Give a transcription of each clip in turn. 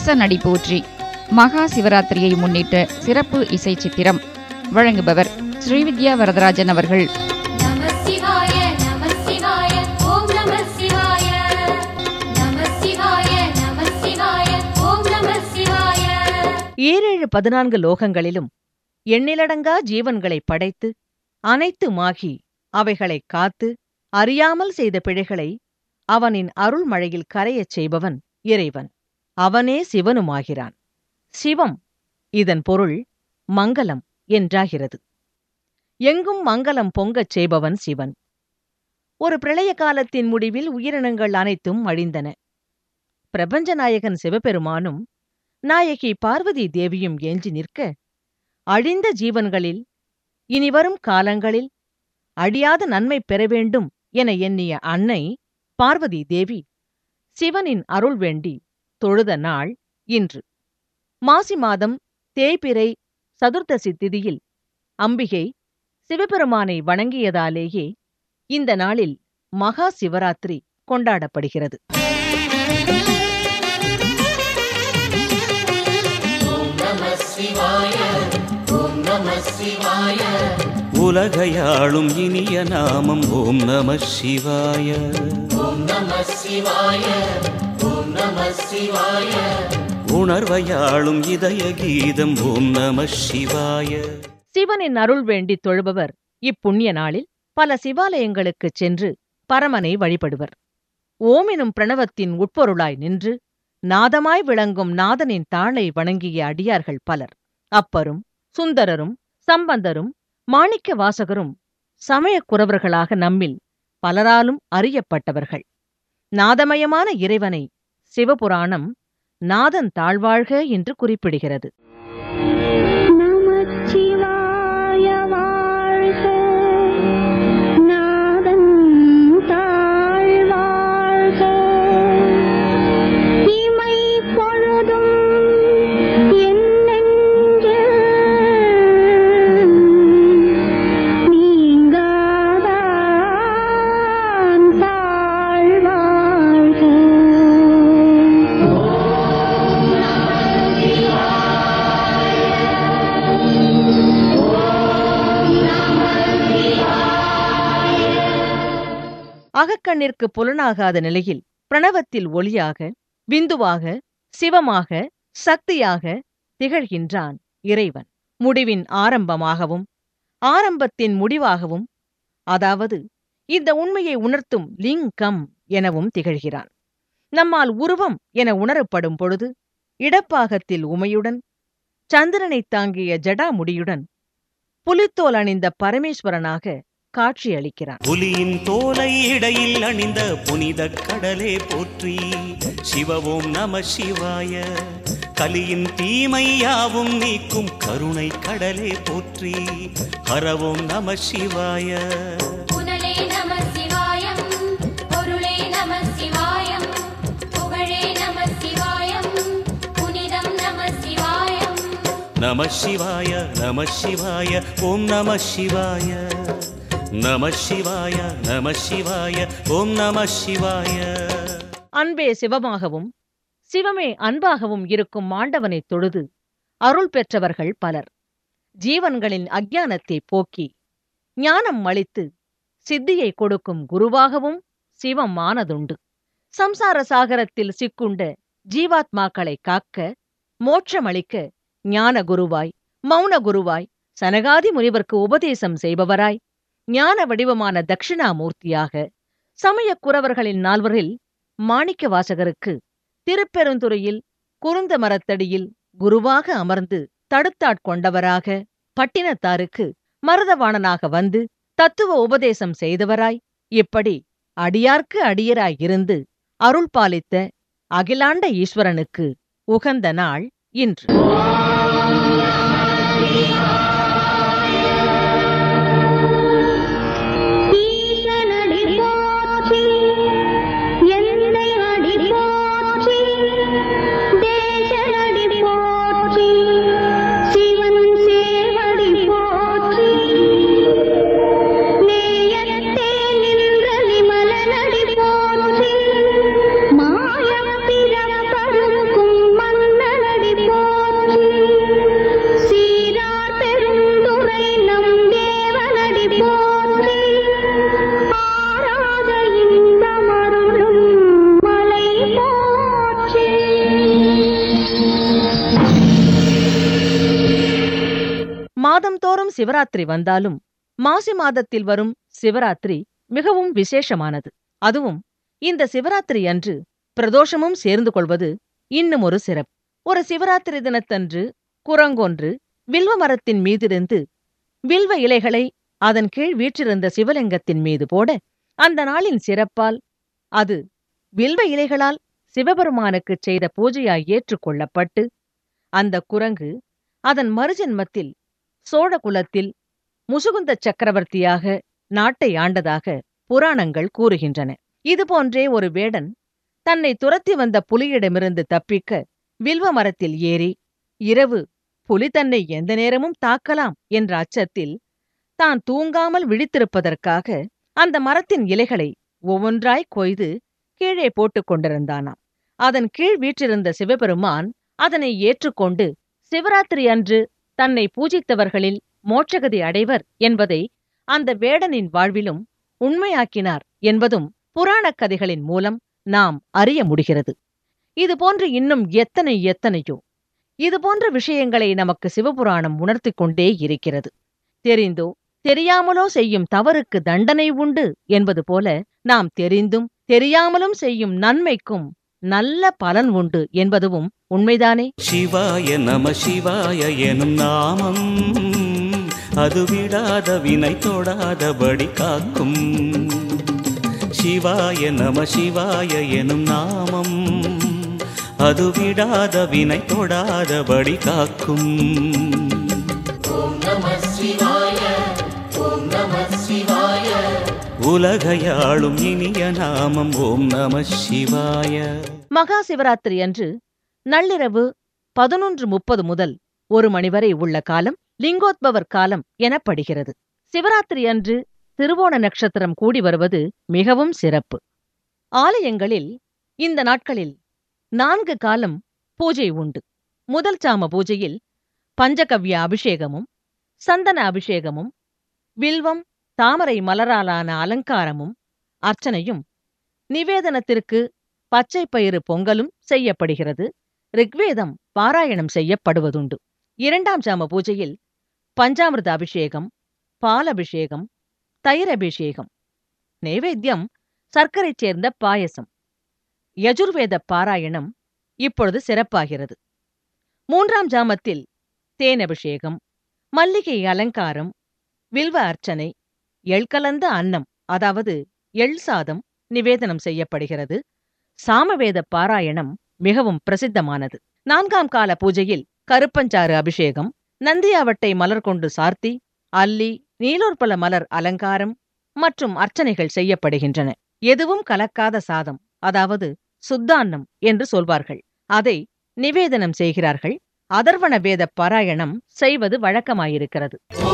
ஈசனடி போற்றி மகா சிவராத்திரியை முன்னிட்ட சிறப்பு இசை சித்திரம் வழங்குபவர் ஸ்ரீவித்யா வரதராஜன் அவர்கள் நம சிவாய நம சிவாய ஓம் நம சிவாய நம சிவாய நம சிவாய ஓம் நம சிவாய ஈரேழு பதினான்கு லோகங்களிலும் எண்ணிலடங்கா ஜீவன்களை படைத்து அனைத்துமாகி அவைகளைக் காத்து அறியாமல் செய்த பிழைகளை அவனின் அருள்மழையில் கரையச் செய்பவன் இறைவன் அவனே சிவனுமாகிறான் சிவம் இதன் பொருள் மங்கலம் என்றாகிறது எங்கும் மங்கலம் பொங்கச் செய்பவன் சிவன் ஒரு பிரளய காலத்தின் முடிவில் உயிரினங்கள் அனைத்தும் அழிந்தன பிரபஞ்சநாயகன் சிவபெருமானும் நாயகி பார்வதி தேவியும் ஏஞ்சி நிற்க அழிந்த ஜீவன்களில் இனிவரும் காலங்களில் அழியாத நன்மை பெற வேண்டும் என எண்ணிய அன்னை பார்வதி தேவி சிவனின் அருள் வேண்டி தொழுத நாள் இன்று மாசி மாதம் தேய்பிறை சதுர்த்தசி திதியில் அம்பிகை சிவபெருமானை வணங்கியதாலேயே இந்த நாளில் மகா சிவராத்திரி கொண்டாடப்படுகிறது உலகையாளும் இனிய நாமம் ஓம் நம சிவாய உணர்வையாளும் இதய கீதம் ஓம் நம சிவாய சிவனின் அருள் வேண்டி தொழுபவர் இப்புண்ணிய நாளில் பல சிவாலயங்களுக்குச் சென்று பரமனை வழிபடுவர் ஓமெனும் பிரணவத்தின் உட்பொருளாய் நின்று நாதமாய் விளங்கும் நாதனின் தாளை வணங்கிய அடியார்கள் பலர் அப்பரும் சுந்தரரும் சம்பந்தரும் மாணிக்க வாசகரும் சமயக் குறவர்களாக நம்மில் பலராலும் அறியப்பட்டவர்கள் நாதமயமான இறைவனை சிவபுராணம் நாதன் தாழ்வாழ்க என்று குறிப்பிடுகிறது நமச்சிவாய வாழ்க நாதன் தாழ்வாழ்க இமை பொழுதும் என் நெஞ்சில் நீங்காதான் தாழ்வாழ்க அகக்கண்ணிற்கு புலனாகாத நிலையில் பிரணவத்தில் ஒளியாக விந்துவாக சிவமாக சக்தியாக திகழ்கின்றான் இறைவன் முடிவின் ஆரம்பமாகவும் ஆரம்பத்தின் முடிவாகவும் அதாவது இந்த உண்மையை உணர்த்தும் லிங்கம் எனவும் திகழ்கிறான் நம்மால் உருவம் என உணரப்படும் பொழுது இடப்பாகத்தில் உமையுடன் சந்திரனைத் தாங்கிய ஜடாமுடியுடன் புலித்தோல் அணிந்த பரமேஸ்வரனாக காட்சியளிக்கிறான் புலியின் தோலை இடையில் அணிந்த புனித கடலே போற்றி சிவவோம் நம சிவாய கலியின் தீமை யாவும் நீக்கும் கருணை கடலே போற்றி ஹரவோம் நம சிவாய புனலே நம சிவாயம் பொருளே நம சிவாயம் புகழே நம சிவாயம் புனிதம் நம சிவாயம் நம சிவாய நம சிவாய ஓம் நம சிவாய நம சிவாய நம சிவாய ஓம் நம சிவாய அன்பே சிவமாகவும் சிவமே அன்பாகவும் இருக்கும் ஆண்டவனைத் தொழுது அருள் பெற்றவர்கள் பலர் ஜீவன்களின் அஞ்ஞானத்தை போக்கி ஞானம் அளித்து சித்தியை கொடுக்கும் குருவாகவும் சிவம் ஆனதுண்டு சம்சார சாகரத்தில் சிக்குண்ட ஜீவாத்மாக்களை காக்க மோட்சமளிக்க ஞான குருவாய் மௌன குருவாய் சனகாதி முனிவர்க்கு உபதேசம் செய்பவராய் ஞான வடிவமான தட்சிணாமூர்த்தியாக சமயக் குறவர்களின் நால்வரில் மாணிக்க வாசகருக்கு திருப்பெருந்துறையில் குருந்த மரத்தடியில் குருவாக அமர்ந்து தடுத்தாட்கொண்டவராக பட்டினத்தாருக்கு மருதவாணனாக வந்து தத்துவ உபதேசம் செய்தவராய் இப்படி அடியார்க்கு அடியராய் இருந்து அருள் பாலித்த அகிலாண்ட ஈஸ்வரனுக்கு உகந்த நாள் இன்று ஈசனடி போற்றி எந்தை அடி போற்றி தேசனடி போற்றி சிவன் சேவடி போற்றி நேயத்தே நின்ற விமலனடி போற்றி மாயம் பிறப்பருக்கும் மன்னனடி மாதந்தோறும் சிவராத்திரி வந்தாலும் மாசி மாதத்தில் வரும் சிவராத்திரி மிகவும் விசேஷமானது அதுவும் இந்த சிவராத்திரி அன்று பிரதோஷமும் சேர்ந்து கொள்வது இன்னும் ஒரு சிறப்பு ஒரு சிவராத்திரி தினத்தன்று குரங்கொன்று வில்வ மரத்தின் மீதிருந்து வில்வ இலைகளை அதன் கீழ் வீற்றிருந்த சிவலிங்கத்தின் மீது போட அந்த நாளின் சிறப்பால் அது வில்வ இலைகளால் சிவபெருமானுக்குச் செய்த பூஜையாய் ஏற்றுக்கொள்ளப்பட்டு அந்த குரங்கு அதன் மறுஜென்மத்தில் சோழ குலத்தில் முசுகுந்த சக்கரவர்த்தியாக நாட்டை ஆண்டதாக புராணங்கள் கூறுகின்றன இதுபோன்றே ஒரு வேடன் தன்னை துரத்தி வந்த புலியிடமிருந்து தப்பிக்க வில்வ மரத்தில் ஏறி இரவு புலி தன்னை எந்த நேரமும் தாக்கலாம் என்ற அச்சத்தில் தான் தூங்காமல் விழித்திருப்பதற்காக அந்த மரத்தின் இலைகளை ஒவ்வொன்றாய் கொய்து கீழே போட்டுக் கொண்டிருந்தானாம் அதன் கீழ் வீற்றிருந்த சிவபெருமான் அதனை ஏற்றுக்கொண்டு சிவராத்திரி அன்று தன்னை பூஜித்தவர்களில் மோட்சகதி அடைவர் என்பதை அந்த வேடனின் வாழ்விலும் உண்மையாக்கினார் என்பதும் புராணக் கதைகளின் மூலம் நாம் அறிய முடிகிறது இதுபோன்று இன்னும் எத்தனை எத்தனையோ இதுபோன்ற விஷயங்களை நமக்கு சிவபுராணம் உணர்த்திக் கொண்டே இருக்கிறது தெரிந்தோ தெரியாமலோ செய்யும் தவறுக்கு தண்டனை உண்டு என்பது போல நாம் தெரிந்தும் தெரியாமலும் செய்யும் நன்மைக்கும் நல்ல பலன் உண்டு என்பதுவும் உண்மைதானே சிவாய நம சிவாய எனும் நாமம் அது விடாத வினை தொடாதபடி காக்கும் சிவாய நம சிவாய எனும் நாமம் அது விடாத வினை தொடாதபடி காக்கும் உலகையாளும் இனிய நாமம் ஓம் நம சிவாய மகா சிவராத்திரி அன்று நள்ளிரவு பதினொன்று முப்பது முதல் ஒரு மணி வரை உள்ள காலம் லிங்கோத்பவர் காலம் எனப்படுகிறது சிவராத்திரி அன்று திருவோண நட்சத்திரம் கூடி வருவது மிகவும் சிறப்பு ஆலயங்களில் இந்த நாட்களில் நான்கு காலம் பூஜை உண்டு முதல் சாம பூஜையில் பஞ்சகவ்ய அபிஷேகமும் சந்தன அபிஷேகமும் வில்வம் தாமரை மலராலான அலங்காரமும் அர்ச்சனையும் நிவேதனத்திற்கு பச்சை பயிறு பொங்கலும் செய்யப்படுகிறது ரிக்வேதம் பாராயணம் செய்யப்படுவதுண்டு இரண்டாம் சாம பூஜையில் பஞ்சாமிர்த அபிஷேகம் பாலபிஷேகம் தயிரபிஷேகம் நைவேத்தியம் சர்க்கரை சேர்ந்த பாயசம் யஜுர்வேத பாராயணம் இப்பொழுது சிறப்பாகிறது மூன்றாம் ஜாமத்தில் தேன் அபிஷேகம் மல்லிகை அலங்காரம் வில்வ அர்ச்சனை எள்கலந்த அன்னம் அதாவது எள் சாதம் நிவேதனம் செய்யப்படுகிறது சாமவேத பாராயணம் மிகவும் பிரசித்தமானது நான்காம் கால பூஜையில் கருப்பஞ்சாறு அபிஷேகம் நந்தியாவட்டை மலர் கொண்டு சார்த்தி அல்லி நீலோற்பல மலர் அலங்காரம் மற்றும் அர்ச்சனைகள் செய்யப்படுகின்றன எதுவும் கலக்காத சாதம் அதாவது சுத்தான்னம் என்று சொல்வார்கள் அதை நிவேதனம் செய்கிறார்கள் அதர்வண வேத பாராயணம் செய்வது வழக்கமாயிருக்கிறது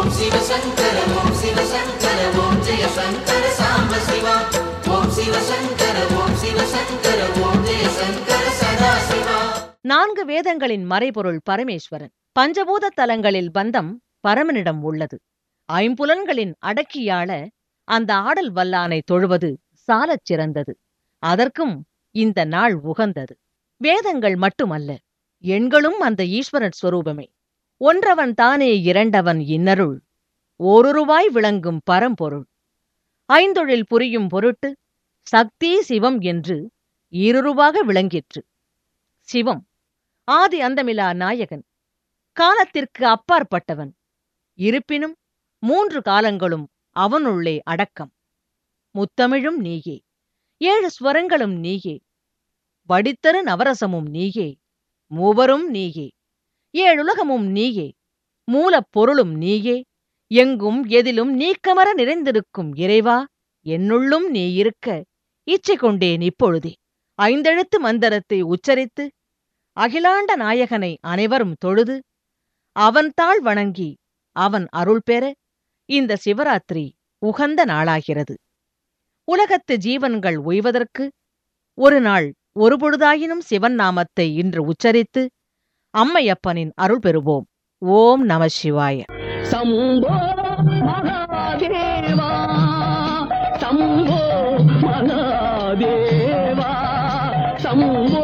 நான்கு வேதங்களின் மறைபொருள் பரமேஸ்வரன் பஞ்சபூத தலங்களில் பந்தம் பரமனிடம் உள்ளது ஐம்புலன்களின் அடக்கியாள அந்த ஆடல் வல்லானை தொழுவது சாலச் சிறந்தது அதற்கும் இந்த நாள் உகந்தது வேதங்கள் மட்டுமல்ல எண்களும் அந்த ஈஸ்வரன் ஸ்வரூபமே ஒன்றவன் தானே இரண்டவன் இன்னருள் ஓருருவாய் விளங்கும் பரம்பொருள் ஐந்தொழில் புரியும் பொருட்டு சக்தி சிவம் என்று ஈருருவாக விளங்கிற்று சிவம் ஆதி அந்தமிலா நாயகன் காலத்திற்கு அப்பாற்பட்டவன் இருப்பினும் மூன்று காலங்களும் அவனுள்ளே அடக்கம் முத்தமிழும் நீயே ஏழு ஸ்வரங்களும் நீயே வடித்தரு நவரசமும் நீயே மூவரும் நீயே ஏழுலகமும் நீயே மூலப் பொருளும் நீயே எங்கும் எதிலும் நீக்கமர நிறைந்திருக்கும் இறைவா என்னுள்ளும் நீ இருக்க இச்சை கொண்டேன் இப்பொழுதே ஐந்தெழுத்து மந்தரத்தை உச்சரித்து அகிலாண்ட நாயகனை அனைவரும் தொழுது அவன் தாள் வணங்கி அவன் அருள் பெற இந்த சிவராத்திரி உகந்த நாளாகிறது உலகத்து ஜீவன்கள் உய்வதற்கு ஒரு நாள் ஒரு பொழுதாயினும் சிவன் நாமத்தை இன்று உச்சரித்து அம்மையப்பனின் அருள் பெறுவோம் ஓம் நம சிவாய சம்போ மகாதேவா சம்போ மகாதேவா சம்போ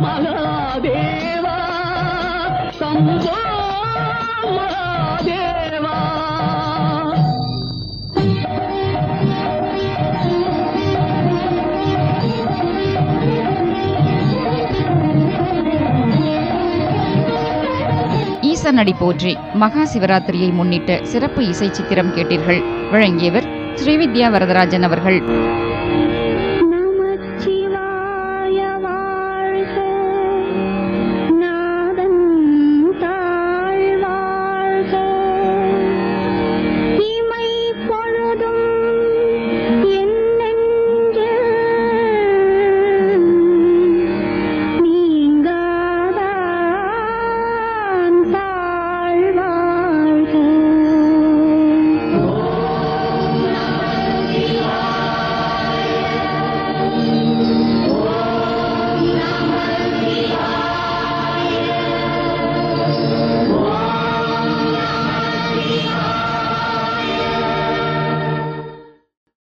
மகாதேவா சம்போ மகாதேவா ஈசனடி போற்றி மகா சிவராத்திரியை முன்னிட்டு சிறப்பு இசை சித்திரம் கேட்டீர்கள் வழங்கியவர் ஸ்ரீவித்யா வரதராஜன் அவர்கள்